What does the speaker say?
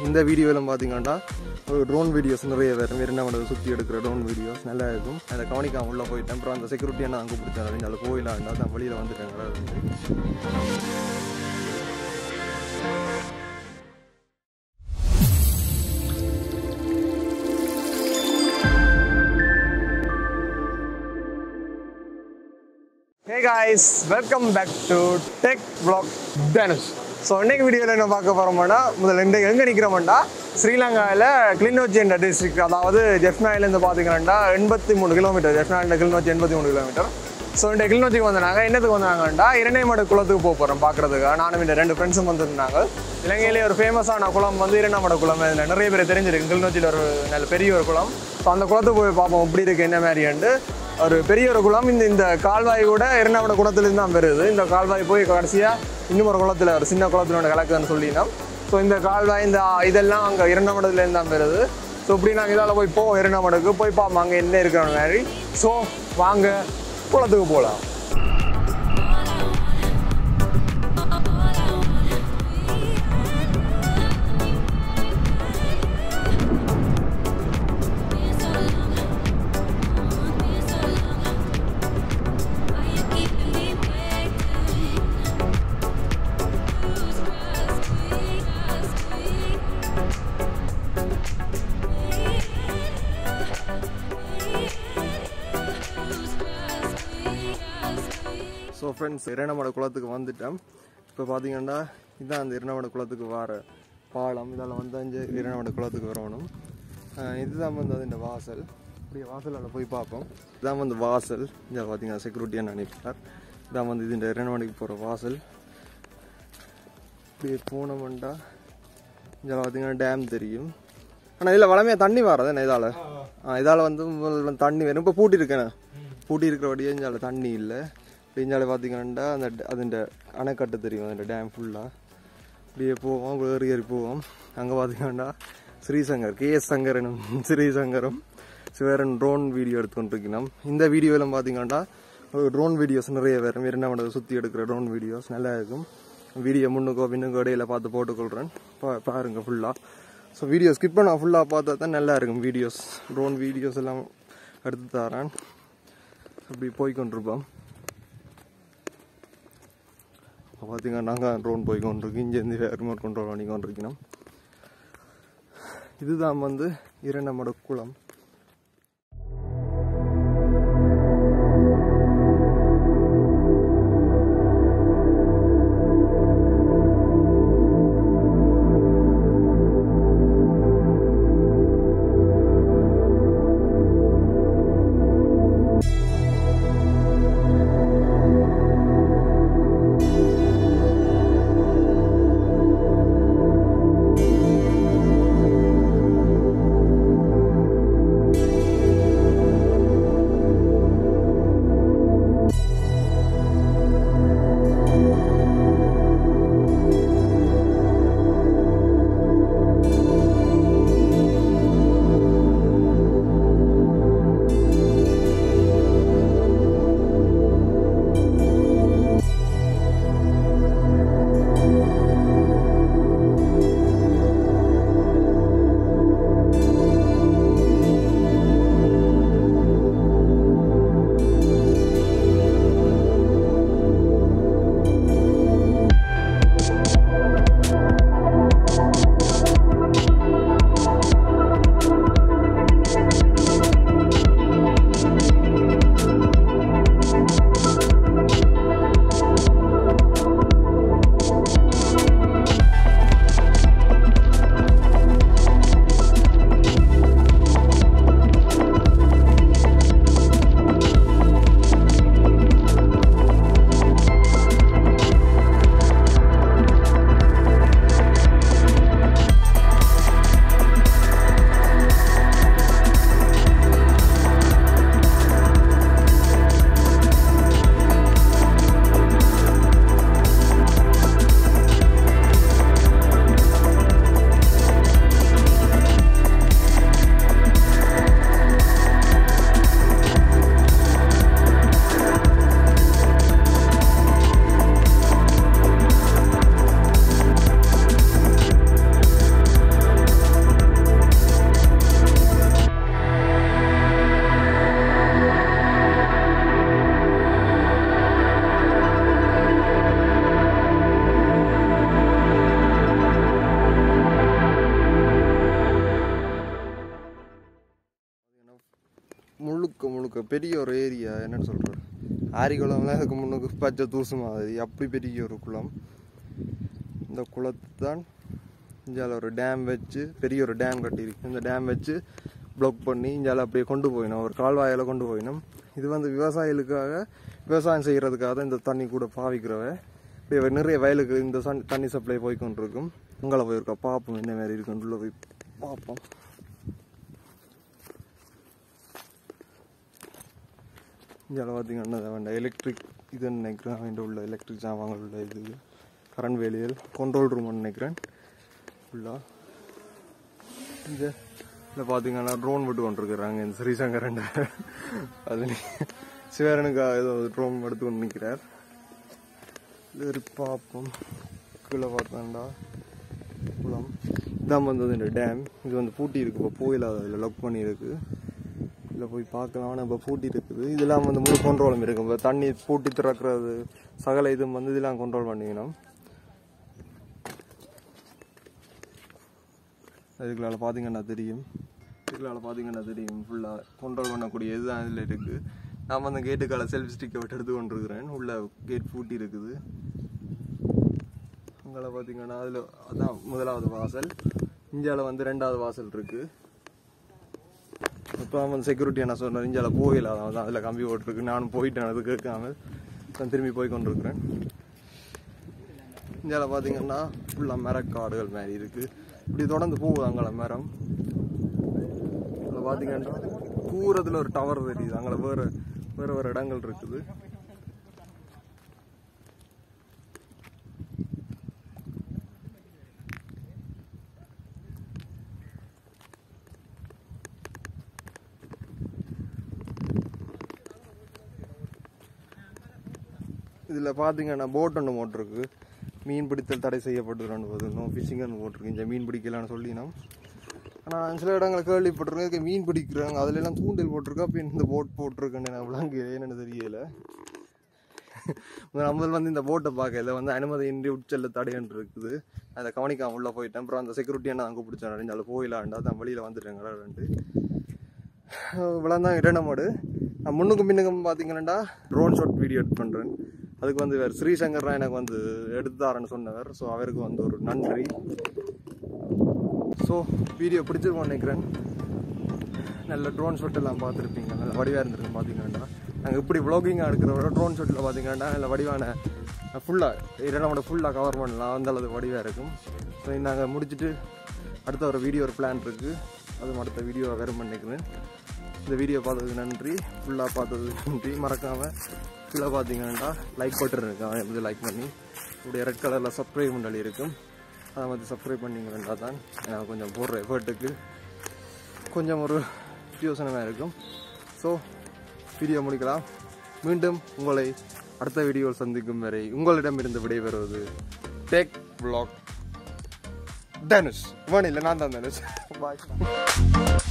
இந்த வீடியோவில் பார்த்தீங்கன்னா ஒரு ட்ரோன் வீடியோஸ் நிறைய வரும் இரண்டாவது சுற்றி எடுக்கிற ட்ரோன் வீடியோஸ் நல்லா இருக்கும் அதை கவனிக்காம உள்ளே போயிட்டேன் அப்புறம் அந்த செக்யூரிட்டி என்ன அங்கே பிடிச்சாங்க அதில் போயிடலாண்டா தான் வெளியில் வந்துட்டேன் hey guys welcome back to tech vlog Dhanush so இன்னைக்கு வீடியோவில் என்ன பார்க்க போகிறோம்னா முதல்ல இன்றைக்கு எங்கே நிற்கிறோம்டா ஸ்ரீலங்காவில் கிளிநொச்சி என்ற டிஸ்ட்ரிக்ட் அதாவது ஜெஃப்னாயிலேருந்து பார்த்தீங்கன்னா எண்பத்தி மூணு கிலோமீட்டர் ஜெஃப்னாயில் கிளிநொச்சி எண்பத்தி மூணு கிலோமீட்டர் ஸோ இந்த கிளிநொச்சிக்கு வந்தாங்க என்னத்துக்கு வந்தாங்கண்டா இரண்டைமடு குளத்துக்கு போக போகிறோம் பார்க்குறதுக்கு நானும் இந்த ரெண்டு ஃப்ரெண்ட்ஸும் வந்திருந்தாங்க இலங்கையிலே ஒரு ஃபேமஸான குளம் வந்து இரண்டாமட குளம் இதில் நிறைய பேர் தெரிஞ்சிருக்கு கிளிநொச்சியில் ஒரு நல்ல பெரிய ஒரு குளம் ஸோ அந்த குளத்துக்கு போய் பார்ப்போம் இப்படி இருக்கு என்ன மாதிரின்ட்டு ஒரு பெரிய ஒரு குளம் இந்த இந்த கால்வாய் கூட இரண்டாவது குளத்துலேருந்து தான் வருது இந்த கால்வாய் போய் கடைசியாக இன்னும் ஒரு குளத்தில் ஒரு சின்ன குளத்தில் ஒன்று கலக்குதுன்னு சொல்லினோம் ஸோ இந்த கால்வாய் இந்த இதெல்லாம் அங்கே இரண்டாமடத்துலேருந்து தான் வருது ஸோ இப்படி நாங்கள் இதால் போய் போவோம் இரண்டாமடுக்கு போய் பார்ப்போம் அங்கே என்ன இருக்கிற மாதிரி ஸோ வாங்க குளத்துக்கு போகலாம் ஸோ ஃப்ரெண்ட்ஸ் இரணமட குளத்துக்கு வந்துட்டேன் இப்போ பார்த்தீங்கன்னா இதான் அந்த இரணமட குளத்துக்கு வர பாலம் இதால் வந்து அஞ்சு இரணமட குளத்துக்கு வரணும் அஹ் இதுதான் வந்து அது இந்த வாசல் இப்படி வாசலில் போய் பார்ப்போம் இதான் வந்து வாசல் இதில் பார்த்தீங்கன்னா செக்யூரிட்டியாக நினைப்பார் இதான் வந்து இது இந்த இரணமடைக்கு போகிற வாசல் இப்படி போனோம்டா இதில் பார்த்தீங்கன்னா டேம் தெரியும் ஆனால் இதில் வளமையாக தண்ணி வராது என்ன இதால் ஆ இதால் வந்து முதல்ல வந்து தண்ணி வரும் இப்போ பூட்டி இருக்கேன் பூட்டி இருக்கிறபடியே இஞ்சால தண்ணி இல்லை இஞ்சால பார்த்தீங்கன்னா அந்த அதுண்ட அணைக்கட்டு தெரியும் அந்த டேம் ஃபுல்லாக இப்படியே போவோம் ஏறி ஏறி போவோம் அங்கே பார்த்தீங்கன்னா ஸ்ரீசங்கர் கே எஸ் சங்கரனும் ஸ்ரீசங்கரும் சிவரன் ட்ரோன் வீடியோ எடுத்துக்கொண்டிருக்கணும் இந்த வீடியோவில் பார்த்தீங்கன்னா ட்ரோன் வீடியோஸ் நிறைய வரும் இரண்டாவது சுற்றி எடுக்கிற ட்ரோன் வீடியோஸ் நல்லா இருக்கும் வீடியோ முன்னுக்கோ பின்னுக்கோ இடையில பார்த்து போட்டுக்கொள்கிறேன் பா பாருங்கள் ஃபுல்லாக ஸோ வீடியோ ஸ்கிப் பண்ண ஃபுல்லாக பார்த்தா தான் நல்லா இருக்கும் வீடியோஸ் ட்ரோன் வீடியோஸ் எல்லாம் எடுத்து தரேன் அப்படி போய்கொண்டிருப்போம் இப்போ பார்த்தீங்கன்னா நாங்கள் ட்ரோன் போய் கொண்டிருக்கு இங்கேருந்து ரிமோட் கண்ட்ரோல் பண்ணி கொண்டிருக்கணும் இதுதான் வந்து இரண்டமட குளம் முழுக்க முழுக்க பெரிய ஒரு ஏரியா என்னன்னு சொல்கிறது ஆரிக்குளம்லாம் அதுக்கு முன்னுக்கு பச்சை தூசு மாதிரி அப்படி பெரிய ஒரு குளம் இந்த குளத்தை தான் இந்தியாவில் ஒரு டேம் வச்சு பெரிய ஒரு டேம் கட்டியிருக்கு இந்த டேம் வச்சு ப்ளாக் பண்ணி இந்தியாவில் அப்படியே கொண்டு போயினோம் ஒரு கால்வாயில் கொண்டு போயினோம் இது வந்து விவசாயிகளுக்காக விவசாயம் செய்கிறதுக்காக தான் இந்த தண்ணி கூட பாவிக்கிறவ இப்படி நிறைய வயலுக்கு இந்த சன் தண்ணி சப்ளை போய் கொண்டிருக்கும் உங்களை போயிருக்கா பார்ப்போம் என்ன மாதிரி இருக்குன்னு உள்ள போய் பார்ப்போம் இங்கே பார்த்தீங்கன்னா வேண்டாம் எலக்ட்ரிக் இது நினைக்கிறேன் அவன் உள்ள எலக்ட்ரிக் சாமான்கள் உள்ள இது கரண்ட் வேலியல் கண்ட்ரோல் ரூம் நினைக்கிறேன் ஃபுல்லாக இங்கே இல்லை பார்த்தீங்கன்னா ட்ரோன் விட்டு கொண்டிருக்கிறாங்க இந்த ஸ்ரீசங்கரண்ட அது நீ- சிவரனுக்கு ஏதோ ட்ரோன் எடுத்து கொண்டு நிற்கிறார் இது பார்ப்போம் கீழே பார்த்தாண்டா குளம் இதான் வந்தது இந்த டேம் இது வந்து பூட்டி இருக்கு இப்போ போயில அதில் லாக் பண்ணியிருக்கு இதில் போய் பார்க்கலாம் ஆனால் இப்போ பூட்டி இருக்குது இதெல்லாம் வந்து முழு கண்ட்ரோலும் இருக்கு இப்போ தண்ணி பூட்டி திறக்கிறது சகல இதுவும் வந்து இதெல்லாம் கண்ட்ரோல் பண்ணிக்கணும் இதுக்குள்ளால பார்த்தீங்கன்னா தெரியும் இதுக்குள்ளால பார்த்தீங்கன்னா தெரியும் ஃபுல்லாக கண்ட்ரோல் பண்ணக்கூடிய இதுதான் இதில் இருக்குது நான் வந்து கேட்டுக்கால செல்ஃபி ஸ்டிக்கை விட்டு எடுத்து கொண்டிருக்கிறேன் உள்ள கேட் பூட்டி இருக்குது அங்கே பார்த்தீங்கன்னா அதில் அதான் முதலாவது வாசல் இந்தியாவில் வந்து ரெண்டாவது வாசல் இருக்குது இப்போ வந்து செக்யூரிட்டி என்ன சொன்னார் இந்தியாவில் போகல அதான் அதில் கம்பி போட்டிருக்கு நானும் போயிட்டேன் அது கேட்காம நான் திரும்பி போய் கொண்டிருக்கிறேன் இந்தியாவில் பார்த்தீங்கன்னா ஃபுல்லாக மரக்காடுகள் மாதிரி இருக்குது இப்படி தொடர்ந்து போகுது அங்கே மரம் அதில் பார்த்தீங்கன்னா தூரத்தில் ஒரு டவர் தெரியுது அங்கே வேறு வேறு வேறு இடங்கள் இருக்குது இதில் பார்த்தீங்கன்னா போட் ஒன்று போட்டிருக்கு மீன் பிடித்தல் தடை செய்யப்பட்டு போது நோ ஃபிஷிங்னு போட்டிருக்கு இங்கே மீன் பிடிக்கலான்னு சொல்லினோம் ஆனால் சில இடங்களை கேள்விப்பட்டிருக்கேன் இதுக்கு மீன் பிடிக்கிறாங்க அதுல எல்லாம் தூண்டில் போட்டிருக்கா அப்போ இந்த போட் போட்டிருக்கேன்னு நான் விளங்கு என்னன்னு தெரியல முதல்ல முதல் வந்து இந்த போட்டை பார்க்கல வந்து அனுமதியின்றி உட்செல்ல தடையன்று இருக்குது அதை கவனிக்காம உள்ள போயிட்டேன் அப்புறம் அந்த செக்யூரிட்டி என்ன அங்கே பிடிச்சான் அதில் போயிலாண்டா தான் வெளியில் வந்துட்டேன் கடை இவ்வளோ இரண்டு மாடு நான் முன்னுக்கும் பின்னுக்கும் பார்த்தீங்கன்னா ட்ரோன் ஷாட் வீடியோ எடிட் பண்ணுறேன் அதுக்கு வந்து வேறு ஸ்ரீசங்கர் தான் எனக்கு வந்து எடுத்து தரேன்னு சொன்னவர் ஸோ அவருக்கு வந்து ஒரு நன்றி ஸோ வீடியோ பிடிச்சிருக்கோம் நினைக்கிறேன் நல்ல ட்ரோன் ஷாட் எல்லாம் பார்த்துருப்பீங்க நல்ல வடிவாக இருந்திருக்கு பார்த்தீங்கன்னா நாங்கள் இப்படி vlogging-ஆ எடுக்கிறவரை ட்ரோன் ஷாட்டில் பார்த்தீங்கன்னா நல்ல வடிவான ஃபுல்லாக இரண்டோட ஃபுல்லாக கவர் பண்ணலாம் அந்த அளவுக்கு வடிவாக இருக்கும் ஸோ நாங்கள் முடிச்சுட்டு அடுத்த ஒரு வீடியோ ஒரு பிளான் இருக்குது அதுவும் அடுத்த வீடியோ வெறும் பண்ணிக்கிறேன் இந்த வீடியோ பார்த்ததுக்கு நன்றி ஃபுல்லாக பார்த்ததுக்கு நன்றி மறக்காமல் ஃபுல்லாக பார்த்தீங்கன்னா லைக் பட்டன் இருக்கு அவன் வந்து லைக் பண்ணி இப்படி ரெட் கலரில் சப்ஸ்கிரைப் பண்ணி இருக்கும் அதை வந்து சப்ஸ்கிரைப் பண்ணிங்கன்னா தான் எனக்கு கொஞ்சம் போடுற எஃபர்ட்டுக்கு கொஞ்சம் ஒரு யோசனமாக இருக்கும் ஸோ வீடியோ முடிக்கலாம் மீண்டும் உங்களை அடுத்த வீடியோவில் சந்திக்கும் வரை உங்களிடமிருந்து விடைபெறுவது டெக் vlog தனுஷ் இவன் இல்லை நான் தான் தனுஷ் பாய்